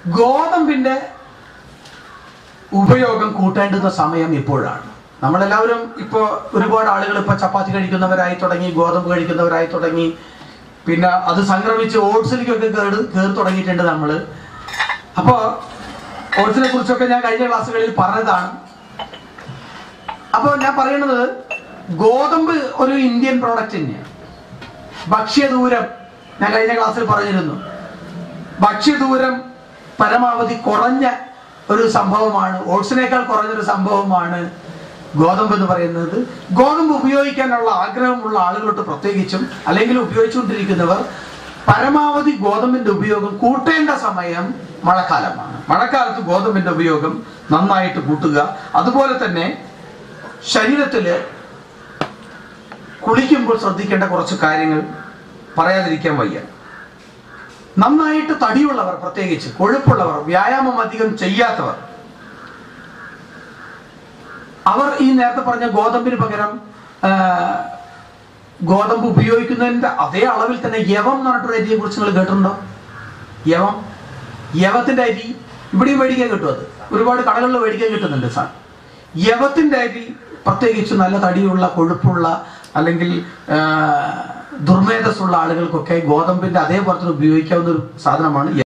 ഗോതമ്പിന്റെ ഉപയോഗം കൂട്ടേണ്ടുന്ന സമയം ഇപ്പോഴാണ് നമ്മളെല്ലാവരും ഇപ്പോൾ ഒരുപാട് ആളുകൾ ഇപ്പോൾ ചപ്പാത്തി കഴിക്കുന്നവരായി തുടങ്ങി ഗോതമ്പ് കഴിക്കുന്നവരായി തുടങ്ങി പിന്നെ അത് സംക്രമിച്ച് ഓട്സിലേക്കൊക്കെ കയറി കയറി തുടങ്ങിയിട്ടുണ്ട് നമ്മൾ അപ്പോൾ ഓട്സിനെ കുറിച്ചൊക്കെ ഞാൻ കഴിഞ്ഞ ക്ലാസ്സുകളിൽ പറഞ്ഞതാണ് അപ്പോൾ ഞാൻ പറയുന്നത് ഗോതമ്പ് ഒരു ഇന്ത്യൻ പ്രോഡക്റ്റ് തന്നെയാണ് ഭക്ഷ്യദൂരം ഞാൻ കഴിഞ്ഞ ക്ലാസ്സിൽ പറഞ്ഞിരുന്നു ഭക്ഷ്യദൂരം പരമാവധി കുറഞ്ഞ ഒരു സംഭവമാണ് ഓട്സിനേക്കാൾ കുറഞ്ഞൊരു സംഭവമാണ് ഗോതമ്പ് എന്ന് പറയുന്നത് ഗോതമ്പ് ഉപയോഗിക്കാനുള്ള ആഗ്രഹമുള്ള ആളുകളോട്ട് പ്രത്യേകിച്ചും അല്ലെങ്കിൽ ഉപയോഗിച്ചുകൊണ്ടിരിക്കുന്നവർ പരമാവധി ഗോതമ്പിന്റെ ഉപയോഗം കൂട്ടേണ്ട സമയം മഴക്കാലമാണ് മഴക്കാലത്ത് ഗോതമ്പിന്റെ ഉപയോഗം നന്നായിട്ട് കൂട്ടുക അതുപോലെ തന്നെ ശരീരത്തില് കുളിക്കുമ്പോൾ ശ്രദ്ധിക്കേണ്ട കുറച്ച് കാര്യങ്ങൾ പറയാതിരിക്കാൻ വയ്യ നന്നായിട്ട് തടിയുള്ളവർ പ്രത്യേകിച്ച് കൊഴുപ്പുള്ളവർ വ്യായാമം അധികം ചെയ്യാത്തവർ അവർ ഈ നേരത്തെ പറഞ്ഞ ഗോതമ്പിന് പകരം ആ, ഗോതമ്പ് ഉപയോഗിക്കുന്നതിന്റെ അതേ അളവിൽ തന്നെ യവം എന്ന് പറഞ്ഞിട്ടൊരു അരിയെ കുറിച്ച് നിങ്ങൾ കേട്ടിട്ടുണ്ടോ യവം യവത്തിന്റെ അരി ഇവിടെയും മേടിക്കാൻ കിട്ടും അത് ഒരുപാട് കടകളിൽ മേടിക്കാൻ കിട്ടുന്നുണ്ട് സാർ യവത്തിന്റെ അരി പ്രത്യേകിച്ച് നല്ല തടിയുള്ള കൊഴുപ്പുള്ള അല്ലെങ്കിൽ ആ, ദുർമേധസ്സുള്ള ആളുകൾക്കൊക്കെ ഗോതമ്പിന്റെ അതേ പുറത്തിന് ഉപയോഗിക്കാവുന്ന ഒരു സാധനമാണ്